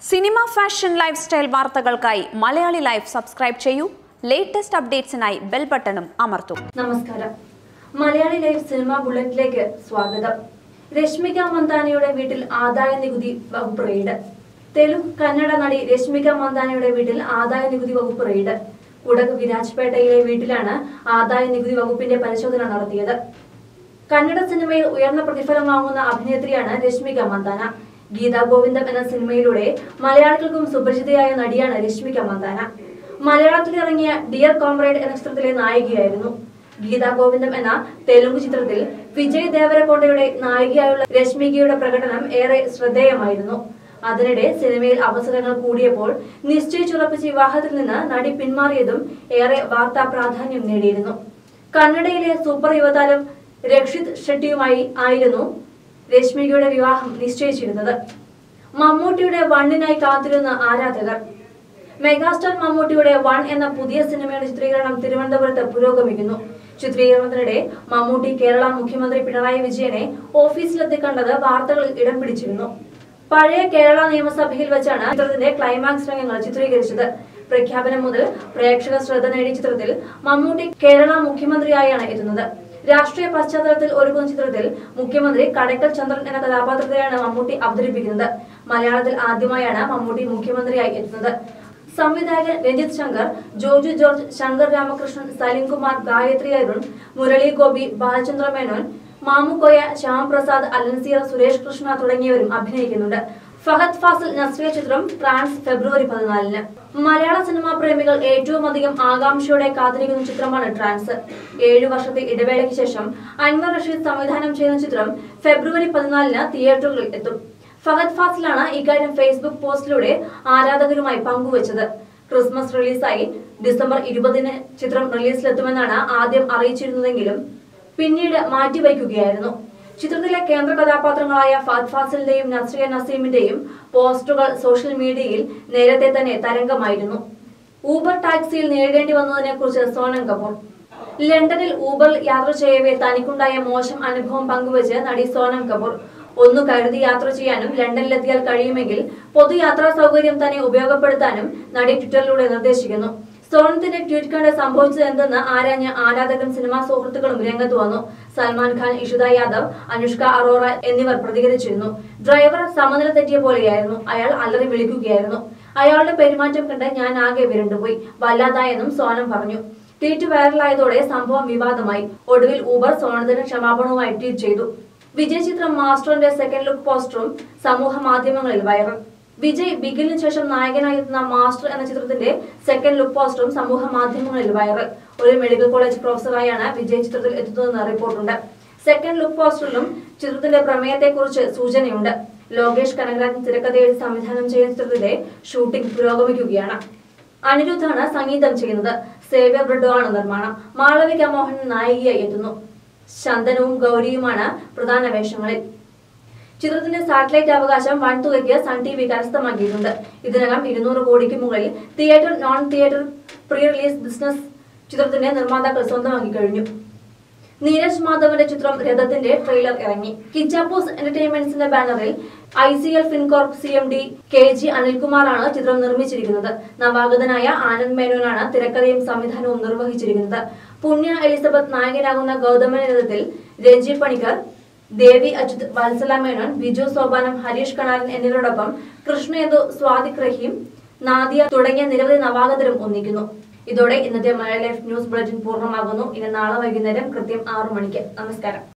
cinema fashion lifestyle വാർത്തകൾക്കായി Malayali life subscribe ചെയ്യൂ latest അപ്ഡേറ്റ്സിനായി ബെൽ ബട്ടണും അമർത്തൂ നമസ്കാരം മലയാളി ലൈവ് സിനിമ ബുള്ളറ്റിലേക്ക് സ്വാഗതം രശ്മിക മന്ദാനയുടെ വീട്ടിൽ ആദായ നികുതി വകുപ്പ് റെയ്ഡ് തെലുങ്ക് കന്നഡ നടി രശ്മിക മന്ദാനയുടെ വീട്ടിൽ ആദായ നികുതി വകുപ്പ് റെയ്ഡ് കുടക് വിരാജ്പേട്ടയിലെ വീട്ടിലാണ് ആദായ നികുതി വകുപ്പിന്റെ പരിശോധന നടത്തിയത് കന്നഡ സിനിമയിൽ ഉയർന്ന പ്രതിഫലം വാങ്ങുന്ന അഭിനേത്രിയാണ് രശ്മിക മന്ദാന ഗീതാ ഗോവിന്ദം എന്ന സിനിമയിലൂടെ മലയാളികൾക്കും സുപരിചിതയായ നടിയാണ് രശ്മിക മന്ദാന മലയാളത്തിൽ ഇറങ്ങിയ ഡിയർ കോംറേഡ് എന്ന ചിത്രത്തിലെ നായികയായിരുന്നു ഗീതാ ഗോവിന്ദം എന്ന തെലുങ്ക് ചിത്രത്തിൽ വിജയ് ദേവരകൊണ്ടയുടെ നായികയായുള്ള രശ്മികയുടെ പ്രകടനം ഏറെ ശ്രദ്ധേയമായിരുന്നു അതിനിടെ സിനിമയിൽ അവസരങ്ങൾ കൂടിയപ്പോൾ നിശ്ചയിച്ചുറപ്പിച്ച വിവാഹത്തിൽ നിന്ന് നടി പിന്മാറിയതും ഏറെ വാർത്താ പ്രാധാന്യം നേടിയിരുന്നു കന്നഡയിലെ സൂപ്പർ യുവതാരം രക്ഷിത് ഷെട്ടിയുമായി ആയിരുന്നു രശ്മികയുടെ വിവാഹം നിശ്ചയിച്ചിരുന്നത് മമ്മൂട്ടിയുടെ വണ്ണിനായി കാത്തിരുന്ന ആരാധകർ മെഗാസ്റ്റാർ മമ്മൂട്ടിയുടെ വൺ എന്ന പുതിയ സിനിമയുടെ ചിത്രീകരണം തിരുവനന്തപുരത്ത് പുരോഗമിക്കുന്നു ചിത്രീകരണത്തിനിടെ മമ്മൂട്ടി കേരള മുഖ്യമന്ത്രി പിണറായി വിജയനെ ഓഫീസിലെത്തി കണ്ടത് വാർത്തകളിൽ ഇടം പിടിച്ചിരുന്നു പഴയ കേരള നിയമസഭയിൽ വെച്ചാണ് ചിത്രത്തിന്റെ ക്ലൈമാക്സ് രംഗങ്ങൾ ചിത്രീകരിച്ചത് പ്രഖ്യാപനം മുതൽ പ്രേക്ഷക ശ്രദ്ധ നേടിയ ചിത്രത്തിൽ മമ്മൂട്ടി കേരള മുഖ്യമന്ത്രിയായാണ് എത്തുന്നത് രാഷ്ട്രീയ പശ്ചാത്തലത്തിൽ ഒരുക്കുന്ന ചിത്രത്തിൽ മുഖ്യമന്ത്രി കടക്കൽ ചന്ദ്രൻ എന്ന കഥാപാത്രത്തെയാണ് മമ്മൂട്ടി അവതരിപ്പിക്കുന്നത് മലയാളത്തിൽ ആദ്യമായാണ് മമ്മൂട്ടി മുഖ്യമന്ത്രിയായി എത്തുന്നത് സംവിധായകൻ രഞ്ജിത് ശങ്കർ ജോജു ജോർജ് ശങ്കർ രാമകൃഷ്ണൻ സലിംകുമാർ ഗായത്രി അരുൺ മുരളി ഗോപി ബാലചന്ദ്ര മേനോൻ മാമുക്കോയ ശ്യാമപ്രസാദ് അലൻസിയർ സുരേഷ് കൃഷ്ണ തുടങ്ങിയവരും അഭിനയിക്കുന്നുണ്ട് ഫഹദ് ഫാസിൽ നസ്രിയ ചിത്രം ട്രാൻസ് ഫെബ്രുവരി പതിനാലിന് മലയാള സിനിമാ പ്രേമികൾ ഏറ്റവും അധികം ആകാംക്ഷയോടെ കാത്തിരിക്കുന്ന ചിത്രമാണ് ട്രാൻസ് ഏഴു വർഷത്തെ ഇടവേളയ്ക്ക് ശേഷം അൻവർ റഷീദ് സംവിധാനം ചെയ്യുന്ന ചിത്രം ഫെബ്രുവരി പതിനാലിന് തിയേറ്ററുകളിൽ എത്തും ഫഹദ് ഫാസിലാണ് ഇക്കാര്യം ഫേസ്ബുക്ക് പോസ്റ്റിലൂടെ ആരാധകരുമായി പങ്കുവച്ചത് ക്രിസ്മസ് റിലീസായി ഡിസംബർ ഇരുപതിന് ചിത്രം റിലീസിലെത്തുമെന്നാണ് ആദ്യം അറിയിച്ചിരുന്നതെങ്കിലും പിന്നീട് മാറ്റിവയ്ക്കുകയായിരുന്നു ചിത്രത്തിലെ കേന്ദ്ര കഥാപാത്രങ്ങളായ ഫഹദ് ഫാസിലിന്റെയും നസ്രിയ നസീമിന്റെയും പോസ്റ്ററുകൾ സോഷ്യൽ മീഡിയയിൽ നേരത്തെ തന്നെ തരംഗമായിരുന്നു ഊബർ ടാക്സിയിൽ നേരിടേണ്ടി വന്നതിനെ കുറിച്ച് സോനം കപൂർ ലണ്ടനിൽ ഊബർ യാത്ര ചെയ്യവേ തനിക്കുണ്ടായ മോശം അനുഭവം പങ്കുവച്ച് നടി സോനം കപൂർ ഒന്നു കരുതി യാത്ര ചെയ്യാനും ലണ്ടനിലെത്തിയാൽ കഴിയുമെങ്കിൽ പൊതുയാത്രാ സൗകര്യം തന്നെ ഉപയോഗപ്പെടുത്താനും നടി ട്വിറ്ററിലൂടെ നിർദ്ദേശിക്കുന്നു സോണത്തിന്റെ ട്വീറ്റ് കണ്ട് സംഭവിച്ചത് എന്തെന്ന് ആരാഞ്ഞ ആരാധകരും സിനിമാ സുഹൃത്തുക്കളും രംഗത്ത് വന്നു സൽമാൻ ഖാൻ ഇഷിത യാദവ് അനുഷ്ക അറോറ എന്നിവർ പ്രതികരിച്ചിരുന്നു ഡ്രൈവർ സമനില തെറ്റിയ പോലെയായിരുന്നു അയാൾ അലറി വിളിക്കുകയായിരുന്നു അയാളുടെ പെരുമാറ്റം കണ്ട് ഞാൻ ആകെ വിരണ്ടുപോയി വല്ലാതായെന്നും സോനം പറഞ്ഞു ട്വീറ്റ് വൈറലായതോടെ സംഭവം വിവാദമായി ഒടുവിൽ ഊബർ സോണത്തിന് ക്ഷമാപണവുമായി ട്വീറ്റ് ചെയ്തു വിജയ് ചിത്രം മാസ്റ്ററിന്റെ സെക്കൻഡ് ലുക്ക് പോസ്റ്ററും സമൂഹ മാധ്യമങ്ങളിൽ വൈറൽ വിജയ് ബിഗിലിന് ശേഷം നായകനായി എത്തുന്ന മാസ്റ്റർ എന്ന ചിത്രത്തിന്റെ സെക്കൻഡ് ലുക്ക് പോസ്റ്ററും സമൂഹ മാധ്യമങ്ങളിൽ വൈറൽ ഒരു മെഡിക്കൽ കോളേജ് പ്രൊഫസറായാണ് വിജയ് ചിത്രത്തിൽ എത്തുന്നതെന്ന് റിപ്പോർട്ടുണ്ട് സെക്കൻഡ് ലുക്ക് പോസ്റ്ററിലും ചിത്രത്തിന്റെ പ്രമേയത്തെക്കുറിച്ച് സൂചനയുണ്ട് ലോകേഷ് കനകരാജൻ തിരക്കഥ എഴുതി സംവിധാനം ചെയ്യുന്ന ചിത്രത്തിന്റെ ഷൂട്ടിംഗ് പുരോഗമിക്കുകയാണ് അനിരുദ്ധാണ് സംഗീതം ചെയ്യുന്നത് സേവ്യർ ബ്രിഡോ ആണ് നിർമ്മാണം മാളവിക മോഹൻ നായികയായി എത്തുന്നു ശന്തനുവും ഗൗരിയുമാണ് പ്രധാന വേഷങ്ങളിൽ ചിത്രത്തിന്റെ സാറ്റലൈറ്റ് അവകാശം വൻതുകയ്ക്ക് സൺ ടി വി കരസ്ഥമാക്കിയിട്ടുണ്ട് ഇതിനകം ഇരുന്നൂറ് കോടിക്ക് മുകളിൽ theatre non theatre pre release business ചിത്രത്തിന്റെ നിർമ്മാതാക്കൾ സ്വന്തമാക്കി കഴിഞ്ഞു നീരജ് മാധവന്റെ ചിത്രം രഥത്തിന്റെ ട്രെയിലർ ഇറങ്ങി കിച്ചാപ്പോസ് എന്റർടൈൻമെന്റ്സിന്റെ ബാനറിൽ I C L Fincorp C M D K G അനിൽകുമാറാണ് ചിത്രം നിർമ്മിച്ചിരിക്കുന്നത് നവാഗതനായ ആനന്ദ് മേനോനാണ് തിരക്കഥയും സംവിധാനവും നിർവഹിച്ചിരിക്കുന്നത് പുണ്യ എലിസബത്ത് നായകനാകുന്ന ഗൗതമൻ രഥത്തിൽ രഞ്ജി പണിക്കർ ദേവി അച്യുത് വത്സല മേനോൻ ബിജു സോപാനം ഹരീഷ് കണാരൻ എന്നിവരോടൊപ്പം കൃഷ്ണേന്ദു സ്വാദിഖ് റഹീം നാദിയ തുടങ്ങിയ നിരവധി നവാഗതരും ഒന്നിക്കുന്നു ഇതോടെ ഇന്നത്തെ മലയാള ലൈഫ് ന്യൂസ് ബുള്ളറ്റിൻ പൂർണ്ണമാകുന്നു ഇനി നാളെ വൈകുന്നേരം കൃത്യം ആറു മണിക്ക് നമസ്കാരം